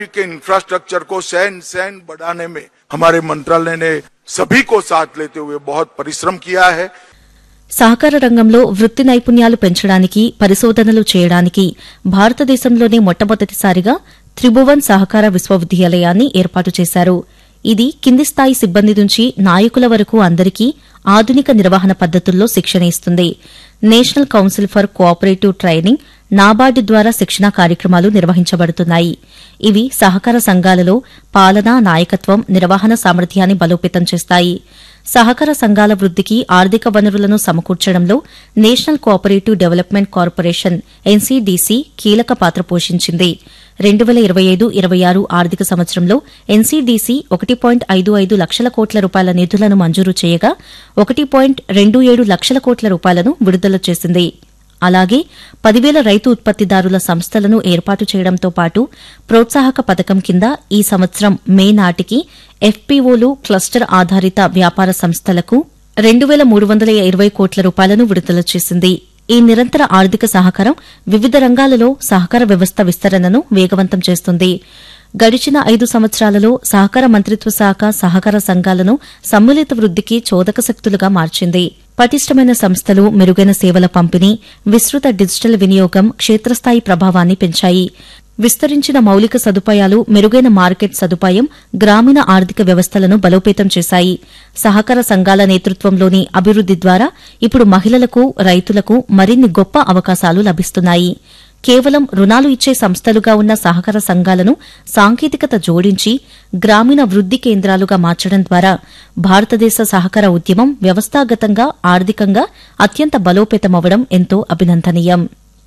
के इंफ्रास्ट्रक्चर को San San बढ़ाने में हमारे मंत्रालय ने सभी को साथ लेते हुए बहुत परिश्रम किया है సహకార రంగంలో వృత్తి నైపుణ్యాలు పెంచడానికి పరిశోధనలు చేయడానికి భారతదేశంలోనే మొట్టమొదటిసారిగా త్రిభువన్ సహకార విశ్వవిద్యాలయాన్ని ఏర్పాటు చేశారు ఇది కింది స్థాయి సిబ్బంది నుంచి నాయకుల వరకు అందరికీ ఆధునిక నిర్వహణ పద్దతుల్లో శిక్షణ ఇస్తుంది national council for cooperative training NABARD ద్వారా శిక్షణా కార్యక్రమాలు నిర్వహించబడుతున్నాయి ఇవి సహకార సంఘాలలో పాలన నాయకత్వం నిర్వహణ సామర్థ్యాన్ని బలోపేతం చేస్తాయి సహకార సంఘాల వృద్దికి ఆర్థిక వనరులను సమకూర్చడంలో national cooperative development corporation NCDC కీలక పాత్ర పోషించింది రెండు వేల ఇరవై ఐదు ఇరవై ఆరు ఆర్థిక సంవత్సరంలో ఎన్సీడీసీ ఒకటి పాయింట్ ఐదు ఐదు లక్షల కోట్ల రూపాయల నిధులను మంజూరు చేయగా ఒకటి పాయింట్ రెండు ఏడు లక్షల కోట్ల రూపాయలను విడుదల చేసింది అలాగే పదివేల రైతు ఉత్పత్తిదారుల సంస్థలను ఏర్పాటు చేయడంతో పాటు ప్రోత్సాహక పథకం కింద ఈ సంవత్సరం మే నాటికి ఎఫ్పీఓలు క్లస్టర్ ఆధారిత వ్యాపార సంస్థలకు రెండు వేల మూడు వందల ఇరవై కోట్ల రూపాయలను విడుదల చేసింది ఈ నిరంతర ఆర్థిక సహకారం వివిధ రంగాలలో సహకార వ్యవస్థ విస్తరణను వేగవంతం చేస్తుంది గడిచిన ఐదు సంవత్సరాలలో సహకార మంత్రిత్వ శాఖ సహకార సంఘాలను సమ్మిళిత వృద్దికి చోదక శక్తులుగా మార్చింది పటిష్టమైన సంస్థలు మెరుగైన సేవల పంపిణీ విస్తృత డిజిటల్ వినియోగం క్షేత్రస్థాయి ప్రభావాన్ని పెంచాయి విస్తరించిన మౌలిక సదుపాయాలు మెరుగైన మార్కెట్ సదుపాయం గ్రామీణ ఆర్థిక వ్యవస్థలను బలోపేతం చేశాయి సహకార సంఘాల నేతృత్వంలోని అభివృద్ది ద్వారా ఇప్పుడు మహిళలకు రైతులకు మరిన్ని గొప్ప అవకాశాలు లభిస్తున్నాయి కేవలం రుణాలు ఇచ్చే సంస్థలుగా ఉన్న సహకార సంఘాలను సాంకేతికత జోడించి గ్రామీణ వృద్ది కేంద్రాలుగా మార్చడం ద్వారా భారతదేశ సహకార ఉద్యమం వ్యవస్థాగతంగా ఆర్థికంగా అత్యంత బలోపేతమవడం ఎంతో అభినందనీయం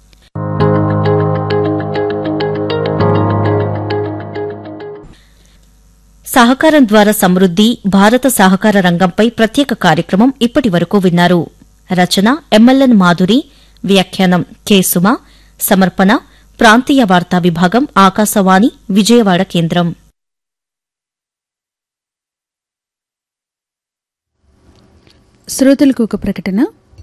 సహకారం ద్వారా సమృద్ది భారత సహకార రంగంపై ప్రత్యేక కార్యక్రమం ఇప్పటి వరకు విన్నారు రచన ఎంఎల్ఎన్ మాధురి వ్యాఖ్యానం కె సుమ సమర్పణ ప్రాంతీయ వార్తా విభాగం ఆకాశవాణి విజయవాడ కేంద్రం శ్రోతలకు ఒక ప్రకటన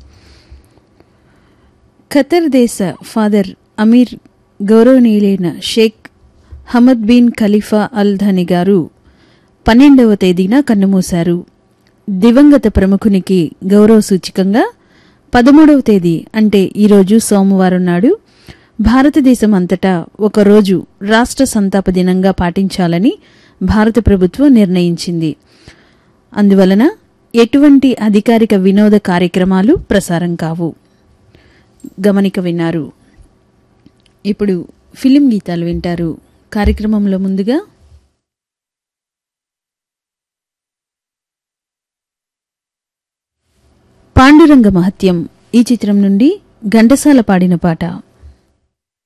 ఖతర్ దేశ ఫాదర్ అమీర్ గౌరవనీయులైన Sheikh Hamad bin Khalifa Al Thani గారు పన్నెండవ తేదీన కన్నుమూశారు దివంగత ప్రముఖునికి గౌరవ సూచికంగా పదమూడవ తేదీ అంటే ఈరోజు సోమవారం నాడు భారతదేశం అంతటా ఒకరోజు రాష్ట్ర సంతాప దినంగా పాటించాలని భారత ప్రభుత్వం నిర్ణయించింది అందువలన ఎటువంటి అధికారిక వినోద కార్యక్రమాలు ప్రసారం కావు గమనిక విన్నారు ఇప్పుడు ఫిలిం గీతాలు వింటారు కార్యక్రమంలో ముందుగా పాండురంగ మహత్యం ఈ చిత్రం నుండి ఘంటసాల పాడిన పాట